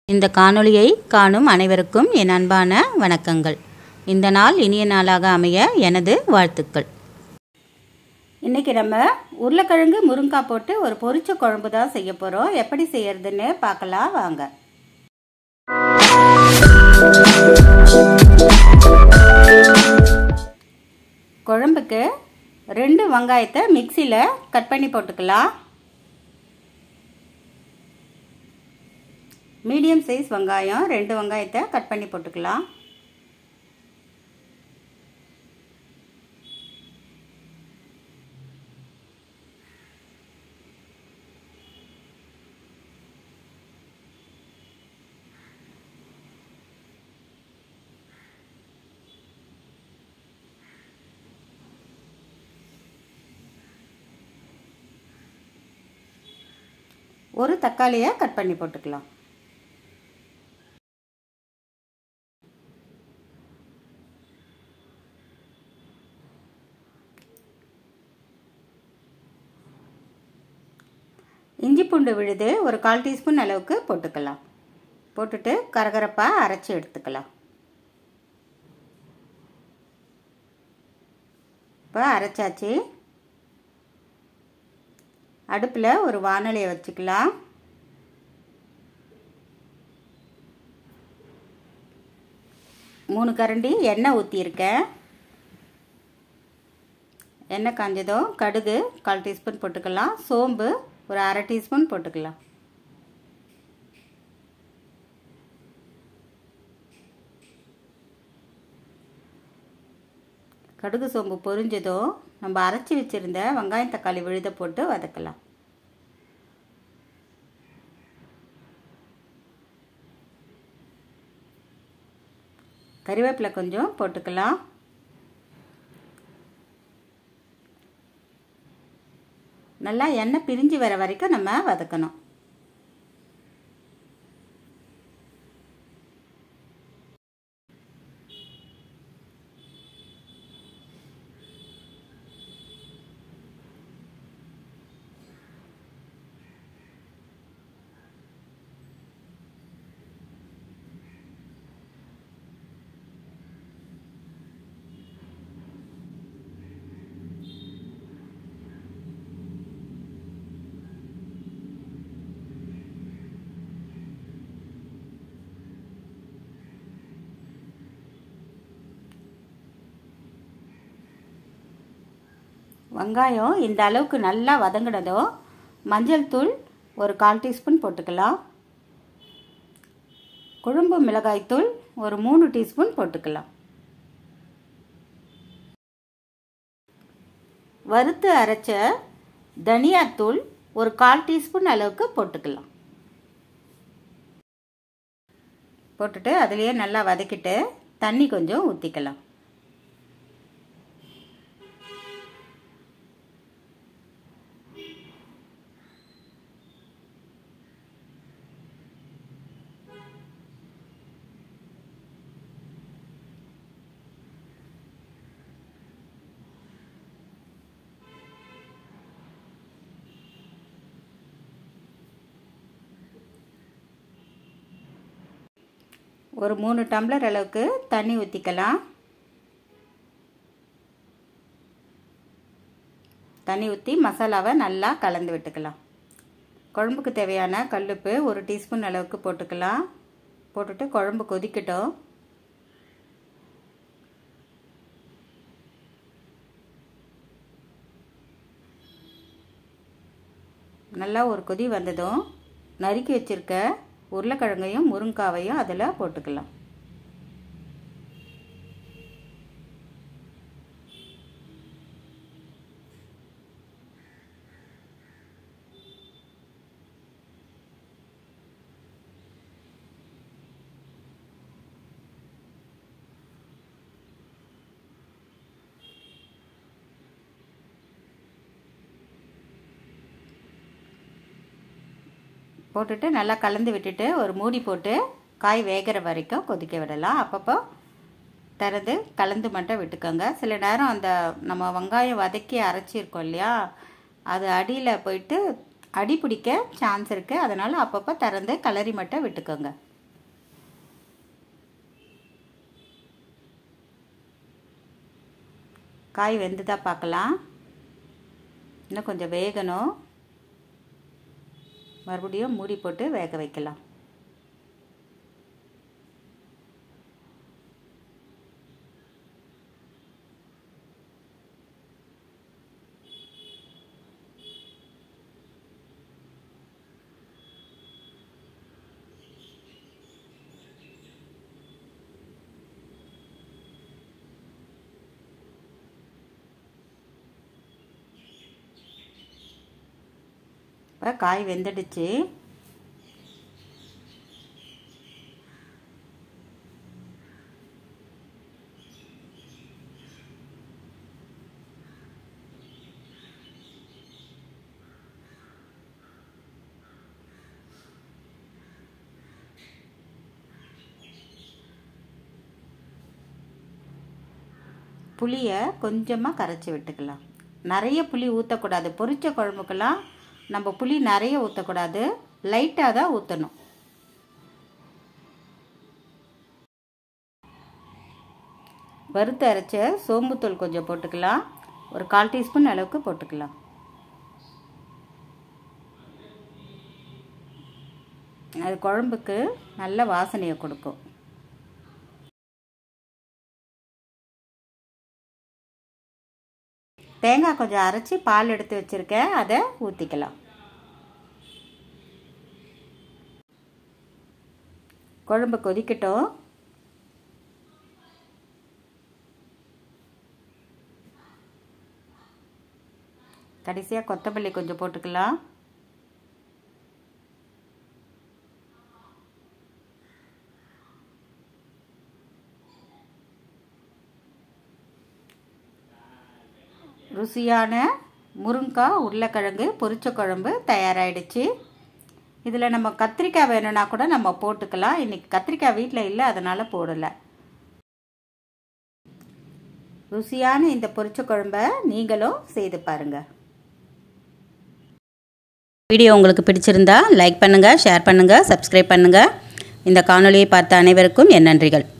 இந்த காணொளியை காணும் அனைவருக்கும் என் அன்பான வணக்கங்கள் இந்த நாள் இனிய நாளாக அமைய எனது வாழ்த்துக்கள் இன்றைக்கி நம்ம உருளைக்கிழங்கு முருங்காய் போட்டு ஒரு பொரிச்ச குழம்பு தான் செய்ய போகிறோம் எப்படி செய்யறதுன்னு பார்க்கலாம் வாங்க குழம்புக்கு ரெண்டு வெங்காயத்தை மிக்சியில் கட் பண்ணி போட்டுக்கலாம் மீடியம் சைஸ் வெங்காயம் ரெண்டு வெங்காயத்தை கட் பண்ணி போட்டுக்கலாம் ஒரு தக்காளியை கட் பண்ணி போட்டுக்கலாம் இஞ்சி பூண்டு விழுது ஒரு கால் டீஸ்பூன் அளவுக்கு போட்டுக்கலாம் போட்டுட்டு கரகரப்பாக அரைச்சி எடுத்துக்கலாம் இப்போ அரைச்சாச்சு அடுப்பில் ஒரு வானலியை வச்சுக்கலாம் மூணு கரண்டி எண்ணெய் ஊற்றியிருக்கேன் எண்ணெய் காஞ்சதும் கடுகு கால் டீஸ்பூன் போட்டுக்கலாம் சோம்பு ஒரு அரை டீஸ்பூன் போட்டுக்கலாம் கடுகு சோம்பு பொரிஞ்சதும் நம்ம அரைச்சி வச்சுருந்த வெங்காயம் தக்காளி விழுத போட்டு வதக்கலாம் கறிவேப்பிலை கொஞ்சம் போட்டுக்கலாம் நல்லா எண்ணெய் பிரிஞ்சு வர வரைக்கும் நம்ம வதக்கணும் வெங்காயம் இந்த அளவுக்கு நல்லா வதங்கினதும் மஞ்சள் தூள் ஒரு கால் டீஸ்பூன் போட்டுக்கலாம் குழம்பு மிளகாய்த்தூள் ஒரு மூணு டீஸ்பூன் போட்டுக்கலாம் வறுத்து அரைச்ச தனியாத்தூள் ஒரு கால் டீஸ்பூன் அளவுக்கு போட்டுக்கலாம் போட்டுட்டு அதுலேயே நல்லா வதக்கிட்டு தண்ணி கொஞ்சம் ஊற்றிக்கலாம் ஒரு மூணு டம்ளர் அளவுக்கு தண்ணி ஊற்றிக்கலாம் தண்ணி ஊற்றி மசாலாவை நல்லா கலந்து விட்டுக்கலாம் குழம்புக்கு தேவையான கல்லுப்பு ஒரு டீஸ்பூன் அளவுக்கு போட்டுக்கலாம் போட்டுட்டு குழம்பு கொதிக்கட்டும் நல்லா ஒரு கொதி வந்ததும் நறுக்கி வச்சுருக்க உருளைக்கிழங்கையும் முருங்காவையும் அதில் போட்டுக்கலாம் போட்டுட்டு நல்லா கலந்து விட்டுட்டு ஒரு மூடி போட்டு காய் வேகிற வரைக்கும் கொதிக்க விடலாம் அப்பப்போ திறந்து கலந்து மட்டும் விட்டுக்கோங்க சில நேரம் அந்த நம்ம வெங்காயம் வதக்கி அரைச்சிருக்கோம் இல்லையா அது அடியில் போயிட்டு அடி பிடிக்க சான்ஸ் இருக்குது அதனால் அப்பப்போ திறந்து கலரி மட்டும் விட்டுக்கோங்க காய் வெந்துதா பார்க்கலாம் இன்னும் கொஞ்சம் வேகணும் மறுபடியும் மூடி போட்டு வேக வைக்கலாம் இப்போ காய் வெந்துடுச்சு புளியை கொஞ்சமாக கரைச்சி விட்டுக்கலாம் நிறைய புளி ஊற்றக்கூடாது பொரிச்ச குழம்புக்கெல்லாம் நம்ம புளி நிறைய ஊற்றக்கூடாது லைட்டாக தான் ஊற்றணும் வறுத்து அரைச்ச சோம்புத்தூள் கொஞ்சம் போட்டுக்கலாம் ஒரு கால் டீஸ்பூன் அளவுக்கு போட்டுக்கலாம் அது குழம்புக்கு நல்ல வாசனையை கொடுக்கும் தேங்காய் கொஞ்சம் அரைச்சி பால் எடுத்து வச்சுருக்கேன் அதை ஊற்றிக்கலாம் குழம்பு கொதிக்கட்டும் கடைசியாக கொத்தமல்லி கொஞ்சம் போட்டுக்கலாம் ருசியான முருங்காய் உருளைக்கிழங்கு பொரிச்ச குழம்பு தயாராகிடுச்சு இதில் நம்ம கத்திரிக்காய் வேணும்னா கூட நம்ம போட்டுக்கலாம் இன்றைக்கி கத்திரிக்காய் வீட்டில் இல்லை அதனால் போடலை ருசியான இந்த பொரிச்ச குழம்ப நீங்களும் செய்து பாருங்கள் வீடியோ உங்களுக்கு பிடிச்சிருந்தா லைக் பண்ணுங்கள் ஷேர் பண்ணுங்கள் சப்ஸ்கிரைப் பண்ணுங்கள் இந்த காணொலியை பார்த்த அனைவருக்கும் என் நன்றிகள்